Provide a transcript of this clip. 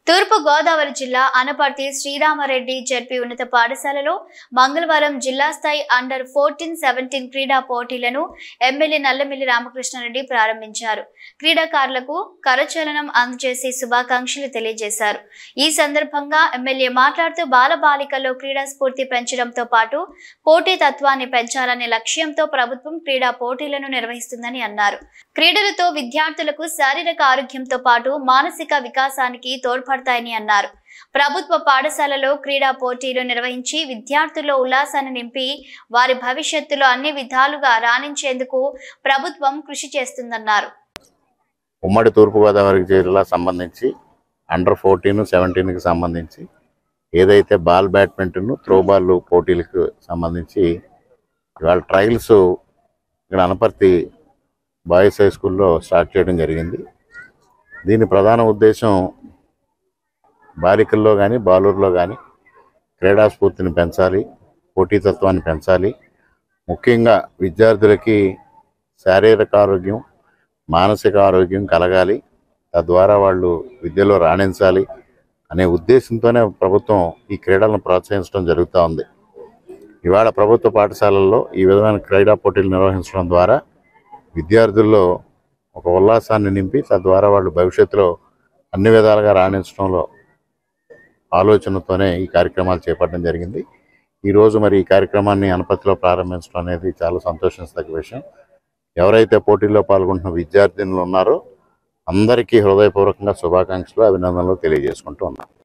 తూర్పు గోదావరి జిల్లా అనపర్తి శ్రీరామరెడ్డి జడ్పీ ఉన్నత పాఠశాలలో మంగళవారం జిల్లా స్థాయి అండర్ ఫోర్టీన్ సెవెంటీన్ క్రీడా పోటీలను ఎమ్మెల్యే నల్లమిల్లి రామకృష్ణారెడ్డి ప్రారంభించారు క్రీడాకారులకు కరచలనం అందజేసి శుభాకాంక్షలు తెలియజేశారు ఈ సందర్భంగా ఎమ్మెల్యే మాట్లాడుతూ బాలబాలికల్లో క్రీడా స్ఫూర్తి పెంచడంతో పాటు పోటీ తత్వాన్ని పెంచాలనే లక్ష్యంతో ప్రభుత్వం క్రీడా పోటీలను నిర్వహిస్తుందని అన్నారు క్రీడలతో విద్యార్థులకు శారీరక ఆరోగ్యంతో పాటు మానసిక వికాసానికి తోడ్పడతాయని అన్నారు ప్రభుత్వ పాఠశాలలో క్రీడా పోటీలు నిర్వహించి విద్యార్థుల్లో ఉల్లాసాన్ని నింపి వారి భవిష్యత్తులో అన్ని విధాలుగా రాణించేందుకు ప్రభుత్వం కృషి చేస్తుందన్నారు ఉమ్మడి తూర్పుగోదావరి జిల్లా సంబంధించి అండర్ ఫోర్టీన్ సెవెంటీన్కి సంబంధించి ఏదైతే బాల్ బ్యాడ్మింటన్ త్రో బాల్ పోటీలకు సంబంధించి ఇవాళ ట్రయల్స్ ఇక్కడ అనపర్తి బాయ్స్ హై స్కూల్లో స్టార్ట్ చేయడం జరిగింది దీని ప్రధాన ఉద్దేశం బాలికల్లో కానీ బాలుర్లో కానీ క్రీడా స్ఫూర్తిని పెంచాలి పోటీతత్వాన్ని పెంచాలి ముఖ్యంగా విద్యార్థులకి శారీరక ఆరోగ్యం మానసిక ఆరోగ్యం కలగాలి తద్వారా వాళ్ళు విద్యలో రాణించాలి అనే ఉద్దేశంతోనే ప్రభుత్వం ఈ క్రీడలను ప్రోత్సహించడం జరుగుతూ ఉంది ఇవాళ ప్రభుత్వ పాఠశాలల్లో ఈ విధమైన క్రీడా పోటీలు నిర్వహించడం ద్వారా విద్యార్థుల్లో ఒక ఉల్లాసాన్ని నింపి తద్వారా వాళ్ళు భవిష్యత్తులో అన్ని విధాలుగా రాణించడంలో ఆలోచనతోనే ఈ కార్యక్రమాలు చేపట్టడం జరిగింది ఈరోజు మరి ఈ కార్యక్రమాన్ని అనపతిలో ప్రారంభించడం అనేది చాలా సంతోషించదగ్గ విషయం ఎవరైతే పోటీల్లో పాల్గొంటున్న విద్యార్థినులు ఉన్నారో అందరికీ హృదయపూర్వకంగా శుభాకాంక్షలు అభినందనలు తెలియజేసుకుంటూ ఉన్నాను